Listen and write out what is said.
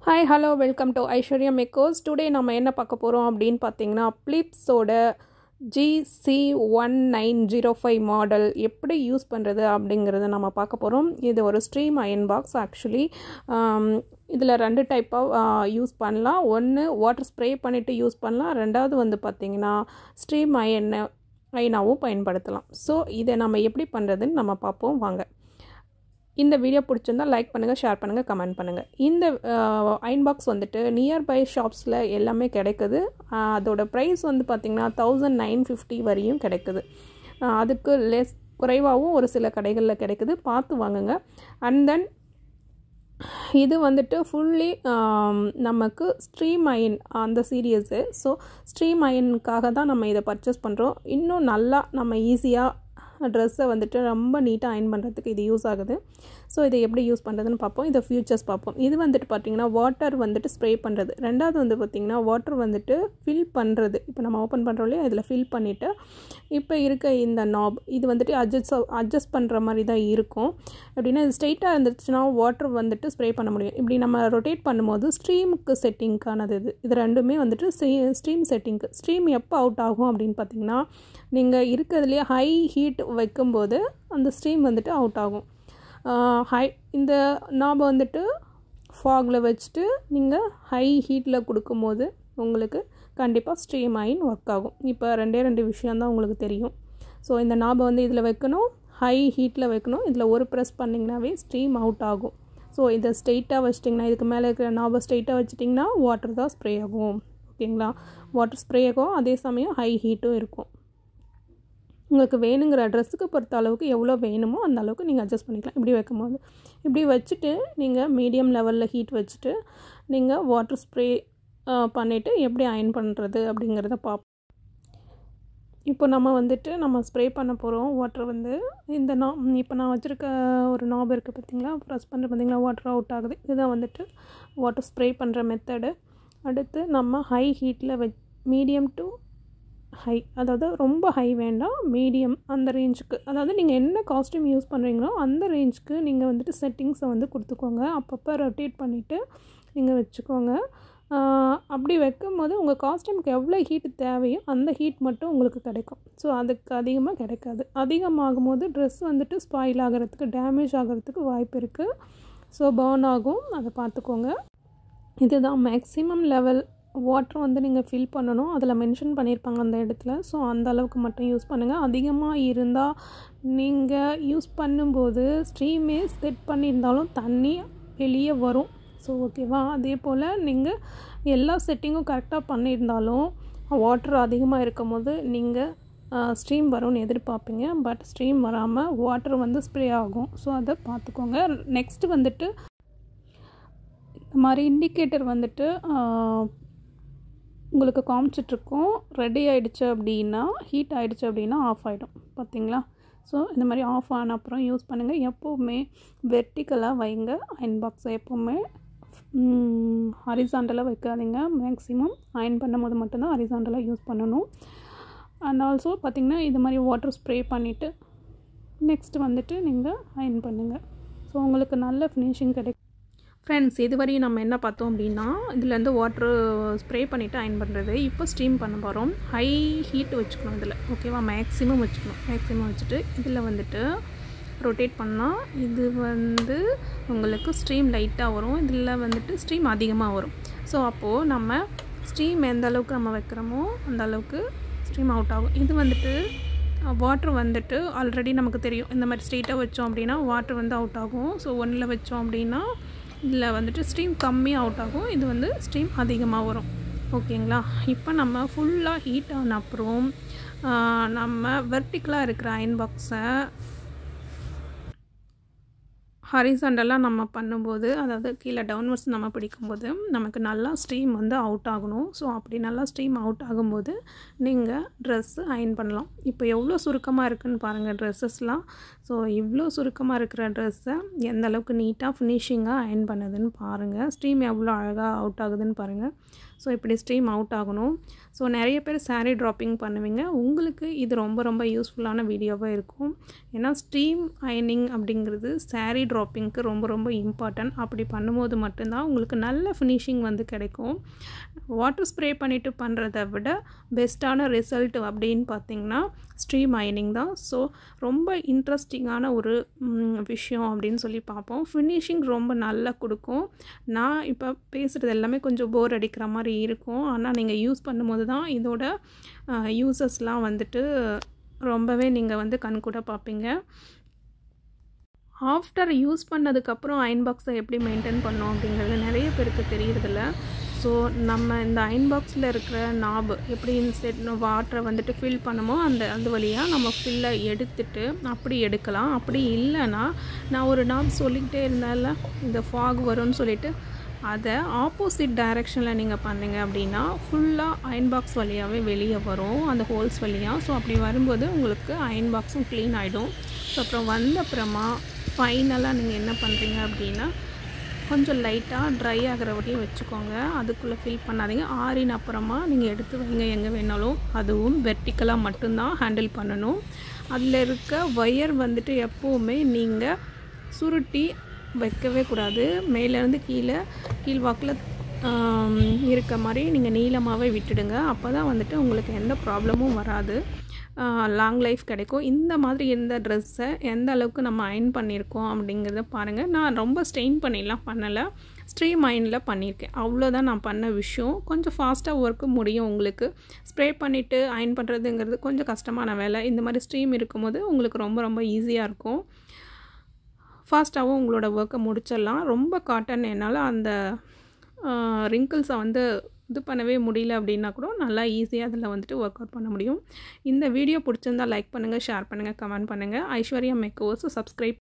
hi hello welcome to Aishwarya மேக்கோஸ் today நம்ம என்ன பார்க்க போகிறோம் அப்படின்னு பார்த்தீங்கன்னா பிளிப்ஸோட GC one nine zero five model எப்படி யூஸ் பண்ணுறது அப்படிங்கிறத நம்ம பார்க்க போகிறோம் இது ஒரு ஸ்ட்ரீம் அயன் பாக்ஸ் ஆக்சுவலி இதில் ரெண்டு டைப்பாக யூஸ் பண்ணலாம் ஒன்று வாட்டர் ஸ்ப்ரே பண்ணிவிட்டு யூஸ் பண்ணலாம் ரெண்டாவது வந்து பார்த்திங்கன்னா ஸ்ட்ரீம் அயன் அயனாகவும் பயன்படுத்தலாம் ஸோ இதை நம்ம எப்படி பண்ணுறதுன்னு நம்ம பார்ப்போம் வாங்க இந்த வீடியோ பிடிச்சிருந்தால் லைக் பண்ணுங்கள் ஷேர் பண்ணுங்கள் கமெண்ட் பண்ணுங்கள் இந்த அயன் பாக்ஸ் வந்துட்டு நியர்பை ஷாப்ஸில் எல்லாமே கிடைக்குது அதோட ப்ரைஸ் வந்து பார்த்திங்கன்னா தௌசண்ட் நைன் ஃபிஃப்டி வரையும் கிடைக்குது அதுக்கு லெஸ் குறைவாகவும் ஒரு சில கடைகளில் கிடைக்குது பார்த்து வாங்குங்க அண்ட் தென் இது வந்துட்டு ஃபுல்லி நமக்கு ஸ்ட்ரீம் அயன் அந்த சீரியஸு ஸோ ஸ்ட்ரீம் அயனுக்காக தான் நம்ம இதை பர்ச்சேஸ் பண்ணுறோம் இன்னும் நல்லா நம்ம ஈஸியாக ட்ரெஸ்ஸை வந்துட்டு ரொம்ப நீட்டாக அயன் பண்ணுறதுக்கு இது யூஸ் ஆகுது ஸோ இதை எப்படி யூஸ் பண்ணுறதுன்னு பார்ப்போம் இதை ஃபியூச்சர்ஸ் பார்ப்போம் இது வந்துட்டு பார்த்திங்கன்னா வாட்டர் வந்துட்டு ஸ்ப்ரே பண்ணுறது ரெண்டாவது வந்து பார்த்திங்கன்னா வாட்டர் வந்துட்டு ஃபில் பண்ணுறது இப்போ நம்ம ஓப்பன் பண்ணுறோம் இல்லையா இதில் ஃபில் பண்ணிவிட்டு இப்போ இருக்க இந்த நாப் இது வந்துட்டு அட்ஜஸ்ட் அட்ஜஸ்ட் பண்ணுற மாதிரி தான் இருக்கும் அப்படின்னா இது ஸ்ட்ரெயிட்டாக இருந்துச்சுன்னா வாட்டர் வந்துட்டு ஸ்ப்ரே பண்ண முடியும் இப்படி நம்ம ரொட்டேட் பண்ணும்போது ஸ்ட்ரீமுக்கு செட்டிங்க்கானது இது இது ரெண்டுமே வந்துட்டு ஸ்ட்ரீம் செட்டிங்க்கு ஸ்ட்ரீம் எப்போ அவுட் ஆகும் அப்படின்னு பார்த்தீங்கன்னா நீங்கள் இருக்கிறதுலையே ஹை ஹீட் வைக்கும்போது அந்த ஸ்ட்ரீம் வந்துட்டு அவுட் ஆகும் ஹை இந்த நாபை வந்துட்டு ஃபாகில் வச்சுட்டு நீங்கள் ஹை ஹீட்டில் கொடுக்கும்போது உங்களுக்கு கண்டிப்பாக ஸ்ட்ரீம் ஆயின் ஒர்க் ஆகும் இப்போ ரெண்டே ரெண்டு விஷயந்தான் உங்களுக்கு தெரியும் ஸோ இந்த நாபை வந்து இதில் வைக்கணும் ஹை ஹீட்டில் வைக்கணும் இதில் ஒரு ப்ரெஸ் பண்ணிங்கனாவே ஸ்ட்ரீம் அவுட் ஆகும் ஸோ இதை ஸ்ட்ரெயிட்டாக வச்சிட்டிங்கன்னா இதுக்கு மேலே இருக்கிற நாபை ஸ்ட்ரெயிட்டாக வச்சிட்டிங்கன்னா வாட்டர் தான் ஸ்ப்ரே ஆகும் ஓகேங்களா வாட்டர் ஸ்ப்ரே ஆகும் அதே சமயம் ஹை ஹீட்டும் இருக்கும் உங்களுக்கு வேணுங்கிற ட்ரெஸ்ஸுக்கு பொறுத்த அளவுக்கு எவ்வளோ வேணுமோ அந்த அளவுக்கு நீங்கள் அட்ஜஸ்ட் பண்ணிக்கலாம் இப்படி வைக்கும்போது இப்படி வச்சுட்டு நீங்கள் மீடியம் லெவலில் ஹீட் வச்சுட்டு நீங்கள் வாட்டர் ஸ்ப்ரே பண்ணிவிட்டு எப்படி அயன் பண்ணுறது அப்படிங்கிறத பார்ப்போம் இப்போ நம்ம வந்துட்டு நம்ம ஸ்ப்ரே பண்ண போகிறோம் வாட்டர் வந்து இந்த நா இப்போ நான் வச்சுருக்க ஒரு நாப் இருக்குது பார்த்தீங்களா ப்ரெஸ் பண்ணுற பார்த்தீங்களா வாட்டர் அவுட் ஆகுது இதுதான் வந்துட்டு வாட்டர் ஸ்ப்ரே பண்ணுற மெத்தடு அடுத்து நம்ம ஹை ஹீட்டில் வெச் மீடியம் டு ஹை அதாவது ரொம்ப ஹை வேண்டாம் மீடியம் அந்த ரேஞ்சுக்கு அதாவது நீங்கள் என்ன காஸ்ட்யூம் யூஸ் பண்ணுறீங்களோ அந்த ரேஞ்சுக்கு நீங்கள் வந்துட்டு செட்டிங்ஸை வந்து கொடுத்துக்கோங்க அப்பப்போ ரொட்டேட் பண்ணிவிட்டு நீங்கள் வச்சுக்கோங்க அப்படி வைக்கும் போது உங்கள் காஸ்ட்யூமுக்கு எவ்வளோ ஹீட் தேவையோ அந்த ஹீட் மட்டும் உங்களுக்கு கிடைக்கும் ஸோ அதுக்கு அதிகமாக கிடைக்காது அதிகமாகும் போது ட்ரெஸ் வந்துட்டு ஸ்பாயில் ஆகிறதுக்கு டேமேஜ் ஆகிறதுக்கு வாய்ப்பு இருக்குது ஸோ பர்ன் ஆகும் அதை பார்த்துக்கோங்க இதுதான் மேக்ஸிமம் லெவல் வாட்டர் வந்து நீங்கள் ஃபில் பண்ணணும் அதில் மென்ஷன் பண்ணியிருப்பாங்க அந்த இடத்துல ஸோ அந்த அளவுக்கு மட்டும் யூஸ் பண்ணுங்கள் அதிகமாக இருந்தால் நீங்கள் யூஸ் பண்ணும்போது ஸ்ட்ரீமே செட் பண்ணியிருந்தாலும் தண்ணி வெளியே வரும் ஸோ ஓகேவா அதே போல் நீங்கள் எல்லா செட்டிங்கும் கரெக்டாக பண்ணியிருந்தாலும் வாட்டர் அதிகமாக இருக்கும் போது நீங்கள் ஸ்ட்ரீம் வரும்னு எதிர்பார்ப்பீங்க பட் ஸ்ட்ரீம் வராமல் வாட்டர் வந்து ஸ்ப்ரே ஆகும் ஸோ அதை பார்த்துக்கோங்க நெக்ஸ்ட்டு வந்துட்டு இந்த மாதிரி இண்டிகேட்டர் வந்துட்டு உங்களுக்கு காமிச்சிட்ருக்கோம் ரெடி ஆகிடுச்சு அப்படின்னா ஹீட் ஆகிடுச்சு அப்படின்னா ஆஃப் ஆகிடும் பார்த்தீங்களா ஸோ இந்த மாதிரி ஆஃப் ஆன அப்புறம் யூஸ் பண்ணுங்கள் எப்போவுமே வெர்டிக்கலாக வைங்க அயன் பாக்ஸை எப்போவுமே ஹரிசாண்டலாக வைக்காதீங்க மேக்ஸிமம் அயன் பண்ணும்போது மட்டும்தான் ஹரிசாண்டலாக யூஸ் பண்ணணும் அண்ட் ஆல்சோ பார்த்திங்கன்னா இது மாதிரி வாட்டர் ஸ்ப்ரே பண்ணிவிட்டு நெக்ஸ்ட் வந்துட்டு நீங்கள் அயன் பண்ணுங்கள் ஸோ உங்களுக்கு நல்ல ஃபினிஷிங் கிடைக்கும் ஃப்ரெண்ட்ஸ் இதுவரையும் நம்ம என்ன பார்த்தோம் அப்படின்னா இதுலேருந்து வாட்ரு ஸ்ப்ரே பண்ணிவிட்டு அயன் பண்ணுறது இப்போ ஸ்டீம் பண்ண போகிறோம் ஹை ஹீட் வச்சுக்கணும் இதில் ஓகேவா மேக்ஸிமம் வச்சுக்கணும் மேக்ஸிமம் வச்சுட்டு இதில் வந்துட்டு ரொட்டேட் பண்ணால் இது வந்து உங்களுக்கு ஸ்ட்ரீம் லைட்டாக வரும் இதில் வந்துட்டு ஸ்ட்ரீம் அதிகமாக வரும் ஸோ அப்போது நம்ம ஸ்ட்ரீம் எந்த அளவுக்கு நம்ம வைக்கிறோமோ அந்த அளவுக்கு ஸ்ட்ரீம் அவுட் ஆகும் இது வந்துட்டு வாட்ரு வந்துட்டு ஆல்ரெடி நமக்கு தெரியும் இந்த மாதிரி ஸ்ட்ரெயிட்டாக வச்சோம் அப்படின்னா வாட்ரு வந்து அவுட் ஆகும் ஸோ ஒன்றில் வச்சோம் அப்படின்னா இதில் வந்துட்டு ஸ்ட்ரீம் கம்மியாக அவுட் ஆகும் இது வந்து ஸ்ட்ரீம் அதிகமாக வரும் ஓகேங்களா இப்போ நம்ம ஃபுல்லாக ஹீட் ஆன அப்புறம் நம்ம வெர்டிக்கலாக இருக்கிற அயன் பாக்ஸை ஹரிசாண்டலாக நம்ம பண்ணும்போது அதாவது கீழே டவுன்வர்ட்ஸ் நம்ம பிடிக்கும்போது நமக்கு நல்லா ஸ்ட்ரீம் வந்து அவுட் ஆகணும் ஸோ அப்படி நல்லா ஸ்ட்ரீம் அவுட் ஆகும்போது நீங்கள் ட்ரெஸ்ஸு அயன் பண்ணலாம் இப்போ எவ்வளோ சுருக்கமாக இருக்குதுன்னு பாருங்கள் ட்ரெஸ்ஸஸ்லாம் ஸோ இவ்வளோ சுருக்கமாக இருக்கிற ட்ரெஸ்ஸை எந்த அளவுக்கு நீட்டாக ஃபினிஷிங்காக அயன் பண்ணுதுன்னு பாருங்கள் ஸ்ட்ரீம் எவ்வளோ அழகாக அவுட் ஆகுதுன்னு பாருங்கள் ஸோ இப்படி ஸ்ட்ரீம் அவுட் ஆகணும் ஸோ நிறைய பேர் சாரீ ட்ராப்பிங் பண்ணுவீங்க உங்களுக்கு இது ரொம்ப ரொம்ப யூஸ்ஃபுல்லான வீடியோவாக இருக்கும் ஏன்னா ஸ்ட்ரீம் அயனிங் அப்படிங்கிறது சாரீ ட்ராப் ட்ராப்பிங்க்கு ரொம்ப ரொம்ப இம்பார்ட்டன்ட் அப்படி பண்ணும்போது மட்டும்தான் உங்களுக்கு நல்ல ஃபினிஷிங் வந்து கிடைக்கும் வாட்டர் ஸ்ப்ரே பண்ணிவிட்டு பண்ணுறத விட பெஸ்ட்டான ரிசல்ட் அப்படின்னு பார்த்திங்கன்னா ஸ்ட்ரீம் அயனிங் தான் ஸோ ரொம்ப இன்ட்ரெஸ்டிங்கான ஒரு விஷயம் அப்படின்னு சொல்லி பார்ப்போம் ஃபினிஷிங் ரொம்ப நல்லா கொடுக்கும் நான் இப்போ பேசுகிறது எல்லாமே கொஞ்சம் போர் அடிக்கிற மாதிரி இருக்கும் ஆனால் நீங்கள் யூஸ் பண்ணும்போது தான் இதோட யூசஸ்லாம் வந்துட்டு ரொம்பவே நீங்கள் வந்து கண்கூட பார்ப்பீங்க ஆஃப்டர் யூஸ் பண்ணதுக்கப்புறம் அயன் பாக்ஸை எப்படி மெயின்டைன் பண்ணோம் அப்படிங்கிறது நிறைய பேருக்கு தெரியறதில்ல ஸோ நம்ம இந்த அயன் பாக்ஸில் இருக்கிற நாபு எப்படி இன்செட் வாட்டரை வந்துட்டு ஃபில் பண்ணுமோ அந்த அது வழியாக நம்ம ஃபில்லை எடுத்துட்டு அப்படி எடுக்கலாம் அப்படி இல்லைன்னா நான் ஒரு நாப் சொல்லிக்கிட்டே இருந்தால இந்த ஃபாக் வரும்னு சொல்லிட்டு அதை ஆப்போசிட் டைரெக்ஷனில் நீங்கள் பண்ணீங்க அப்படின்னா ஃபுல்லாக அயன் பாக்ஸ் வழியாகவே வெளியே வரும் அந்த ஹோல்ஸ் வழியாக ஸோ அப்படி வரும்போது உங்களுக்கு அயன் பாக்ஸும் க்ளீன் ஆகிடும் ஸோ அப்புறம் வந்த அப்புறமா ஃபைனலாக நீங்கள் என்ன பண்ணுறீங்க அப்படின்னா கொஞ்சம் லைட்டாக ட்ரை ஆகிற வரையும் வச்சுக்கோங்க அதுக்குள்ளே ஃபில் பண்ணாதீங்க ஆறின அப்புறமா நீங்கள் எடுத்து வைங்க எங்கே வேணாலும் அதுவும் வெர்டிக்கலாக மட்டும்தான் ஹேண்டில் பண்ணணும் அதில் இருக்க ஒயர் வந்துட்டு எப்போவுமே நீங்கள் சுருட்டி வைக்கவே கூடாது மேலேருந்து கீழே கீழ்வாக்கில் இருக்க மாதிரி நீங்கள் நீளமாகவே விட்டுடுங்க அப்போ தான் வந்துட்டு உங்களுக்கு எந்த ப்ராப்ளமும் வராது லாங் லைஃப் கிடைக்கும் இந்த மாதிரி இருந்த ட்ரெஸ்ஸை எந்த அளவுக்கு நம்ம அயன் பண்ணியிருக்கோம் அப்படிங்கிறத பாருங்கள் நான் ரொம்ப ஸ்ட்ரெயின் பண்ணிலாம் பண்ணலை ஸ்ட்ரீம் அயனில் பண்ணியிருக்கேன் அவ்வளோதான் நான் பண்ண விஷயம் கொஞ்சம் ஃபாஸ்ட்டாக ஒர்க்கு முடியும் உங்களுக்கு ஸ்ப்ரே பண்ணிவிட்டு அயன் பண்ணுறதுங்கிறது கொஞ்சம் கஷ்டமான வேலை இந்த மாதிரி ஸ்ட்ரீம் இருக்கும்போது உங்களுக்கு ரொம்ப ரொம்ப ஈஸியாக இருக்கும் ஃபாஸ்ட்டாகவும் உங்களோட ஒர்க்கை முடிச்சிடலாம் ரொம்ப காட்டன் என்னால் அந்த ரிங்கிள்ஸை வந்து இது பண்ணவே முடியல அப்படின்னா கூட நல்லா ஈஸியாக அதில் வந்துட்டு ஒர்க் அவுட் பண்ண முடியும் இந்த வீடியோ பிடிச்சிருந்தால் லைக் பண்ணுங்கள் ஷேர் பண்ணுங்கள் கமெண்ட் பண்ணுங்கள் ஐஸ்வர்யா மேக்கோஸ் சப்ஸ்கிரைப்